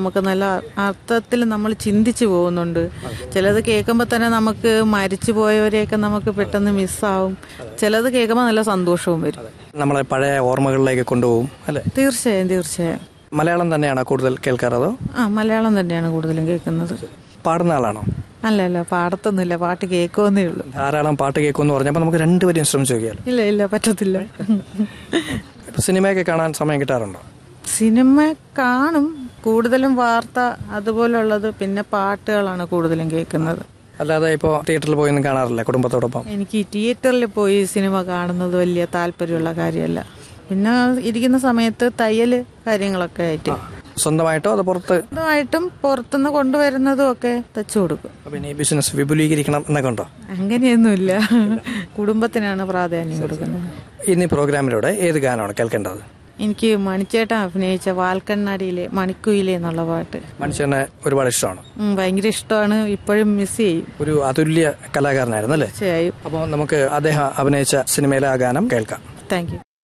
നമുക്ക് നല്ല അർത്ഥത്തിൽ നമ്മൾ ചിന്തിച്ചു പോകുന്നുണ്ട് ചിലത് കേൾക്കുമ്പോൾ തന്നെ നമുക്ക് മരിച്ചു പോയവരെയൊക്കെ നമുക്ക് പെട്ടെന്ന് മിസ്സാവും ചിലത് കേൾക്കുമ്പോൾ നല്ല സന്തോഷവും വരും നമ്മളെ പഴയ ഓർമ്മകളിലേക്ക് കൊണ്ടുപോകും അല്ലേ തീർച്ചയായും തീർച്ചയായും മലയാളം തന്നെയാണോ കൂടുതൽ കേൾക്കാറതോ ആ മലയാളം തന്നെയാണ് കൂടുതലും കേൾക്കുന്നത് പാടുന്ന ആളാണോ അല്ല അല്ല പാടത്തൊന്നുമില്ല പാട്ട് കേൾക്കുമെന്നേ ഉള്ളൂ ധാരാളം പാട്ട് കേൾക്കുമെന്ന് പറഞ്ഞപ്പോൾ നമുക്ക് രണ്ടുപേരും ശ്രമിച്ചു നോക്കിയാൽ ഇല്ല ഇല്ല പറ്റത്തില്ല ഇപ്പൊ സിനിമയൊക്കെ കാണാൻ സമയം കിട്ടാറുണ്ടോ സിനിമ കാണും കൂടുതലും വാർത്ത അതുപോലുള്ളത് പിന്നെ പാട്ടുകളാണ് കൂടുതലും കേൾക്കുന്നത് അല്ലാതെ ഇപ്പോൾ തിയേറ്ററിൽ പോയി ഒന്നും കാണാറില്ല കുടുംബത്തോടൊപ്പം എനിക്ക് ഈ തിയേറ്ററിൽ പോയി സിനിമ കാണുന്നത് വലിയ താല്പര്യമുള്ള കാര്യമല്ല പിന്നെ ഇരിക്കുന്ന സമയത്ത് തയ്യല് കാര്യങ്ങളൊക്കെ ആയിട്ട് സ്വന്തമായിട്ടോ അത് പുറത്ത് ഇതുമായിട്ടും പുറത്തുനിന്ന് കൊണ്ടുവരുന്നതും ഒക്കെ തച്ചു കൊടുക്കും പിന്നെ ഈ ബിസിനസ് വിപുലീകരിക്കണം എന്നൊക്കെ ഉണ്ടോ അങ്ങനെയൊന്നുമില്ല കുടുംബത്തിനാണ് പ്രാധാന്യം കൊടുക്കുന്നത് ഇന്ന് ഈ പ്രോഗ്രാമിലൂടെ ഏത് ഗാനമാണ് കേൾക്കേണ്ടത് എനിക്ക് മണിച്ചേട്ടൻ അഭിനയിച്ച വാൽക്കണ്ണാടിയിലെ മണിക്കുയിലെ എന്നുള്ള പാട്ട് മനുഷ്യനെ ഒരുപാട് ഇഷ്ടമാണ് ഉം, ഭയങ്കര ഇഷ്ടമാണ് ഇപ്പോഴും മിസ് ചെയ്യും ഒരു അതുല്യ കലാകാരനായിരുന്നു അല്ലേ തീർച്ചയായും അപ്പോൾ നമുക്ക് അദ്ദേഹം അഭിനയിച്ച സിനിമയിലെ ആ ഗാനം കേൾക്കാം താങ്ക് യു